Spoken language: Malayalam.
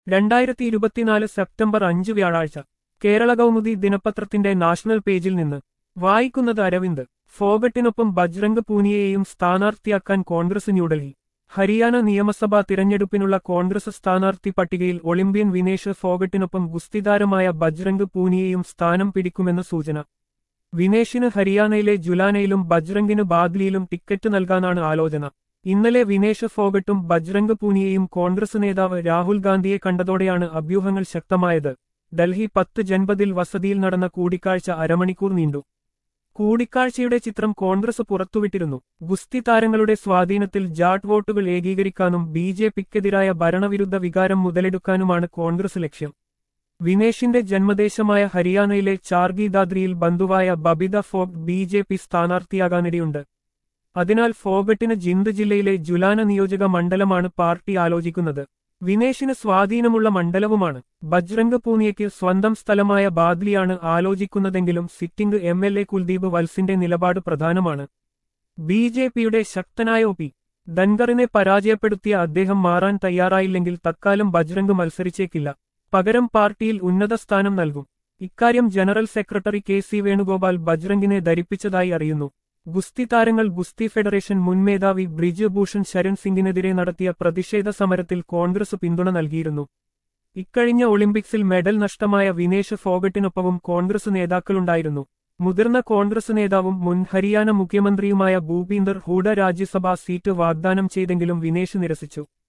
രണ്ടായിരത്തി ഇരുപത്തിനാല് സെപ്റ്റംബർ അഞ്ച് വ്യാഴാഴ്ച കേരള കൗമുദി ദിനപത്രത്തിന്റെ നാഷണൽ പേജിൽ നിന്ന് വായിക്കുന്നത് അരവിന്ദ് ഫോഗട്ടിനൊപ്പം ബജ്രംഗ് പൂനിയയെയും സ്ഥാനാർത്ഥിയാക്കാൻ കോൺഗ്രസ് ന്യൂഡൽഹി ഹരിയാന നിയമസഭാ തിരഞ്ഞെടുപ്പിനുള്ള കോൺഗ്രസ് സ്ഥാനാർത്ഥി പട്ടികയിൽ ഒളിമ്പ്യൻ വിനേഷ് ഫോഗട്ടിനൊപ്പം ഗുസ്തിതാരമായ ബജ്രംഗ് പൂനിയയും സ്ഥാനം പിടിക്കുമെന്ന് സൂചന വിനേഷിന് ഹരിയാനയിലെ ജുലാനയിലും ബജ്രംഗിന് ബാദ്ലിയിലും ടിക്കറ്റ് നൽകാനാണ് ആലോചന ഇന്നലെ വിനേഷ് ഫോഗട്ടും ബജ്രംഗ് പൂനിയയും കോൺഗ്രസ് നേതാവ് രാഹുൽ ഗാന്ധിയെ കണ്ടതോടെയാണ് അഭ്യൂഹങ്ങൾ ശക്തമായത് ഡൽഹി പത്ത് ജൻപതിൽ വസതിയിൽ നടന്ന കൂടിക്കാഴ്ച അരമണിക്കൂർ നീണ്ടു കൂടിക്കാഴ്ചയുടെ ചിത്രം കോൺഗ്രസ് പുറത്തുവിട്ടിരുന്നു ഗുസ്തി താരങ്ങളുടെ സ്വാധീനത്തിൽ ജാട്ട് വോട്ടുകൾ ഏകീകരിക്കാനും ബി ജെ പിക്കെതിരായ ഭരണവിരുദ്ധ വികാരം മുതലെടുക്കാനുമാണ് കോൺഗ്രസ് ലക്ഷ്യം വിനേഷിന്റെ ജന്മദേശമായ ഹരിയാനയിലെ ചാർഗി ദാദ്രിയിൽ ബന്ധുവായ Babita Phogat B J P സ്ഥാനാർത്ഥിയാകാനിടയുണ്ട് അതിനാൽ ഫോഗട്ടിന് ജിന്ദ് ജില്ലയിലെ ജുലാന നിയോജക മണ്ഡലമാണ് പാർട്ടി ആലോചിക്കുന്നത് വിനേഷിന് സ്വാധീനമുള്ള മണ്ഡലവുമാണ് ബജ്രംഗ് പൂനിയയ്ക്ക് സ്വന്തം സ്ഥലമായ ബാദ്ലിയാണ് ആലോചിക്കുന്നതെങ്കിലും sitting M L A Kuldeep വത്സിന്റെ നിലപാട് പ്രധാനമാണ് ബി ജെ പിയുടെ ശക്തനായ ഒ പി ധൻഗറിനെ പരാജയപ്പെടുത്തിയ അദ്ദേഹം മാറാൻ തയ്യാറായില്ലെങ്കിൽ തക്കാലം ബജ്രംഗ് മത്സരിച്ചേക്കില്ല പകരം പാർട്ടിയിൽ ഉന്നത സ്ഥാനം നൽകും ഇക്കാര്യം general secretary K C Venugopal ബജ്രംഗിനെ ധരിപ്പിച്ചതായി അറിയുന്നു ഗുസ്തി താരങ്ങൾ ഗുസ്തി ഫെഡറേഷൻ മുൻ മേധാവി ബ്രിജ് ഭൂഷൺ ശരൺ സിംഗിനെതിരെ നടത്തിയ പ്രതിഷേധ സമരത്തിൽ കോൺഗ്രസ് പിന്തുണ നൽകിയിരുന്നു ഇക്കഴിഞ്ഞ ഒളിമ്പിക്സിൽ മെഡൽ നഷ്ടമായ വിനേഷ് ഫോഗട്ടിനൊപ്പവും കോൺഗ്രസ് നേതാക്കളുണ്ടായിരുന്നു മുതിർന്ന കോൺഗ്രസ് നേതാവും മുൻ ഹരിയാന മുഖ്യമന്ത്രിയുമായ ഭൂപീന്ദർ ഹൂഡ രാജ്യസഭാ സീറ്റ് വാഗ്ദാനം ചെയ്തെങ്കിലും വിനേഷ് നിരസിച്ചു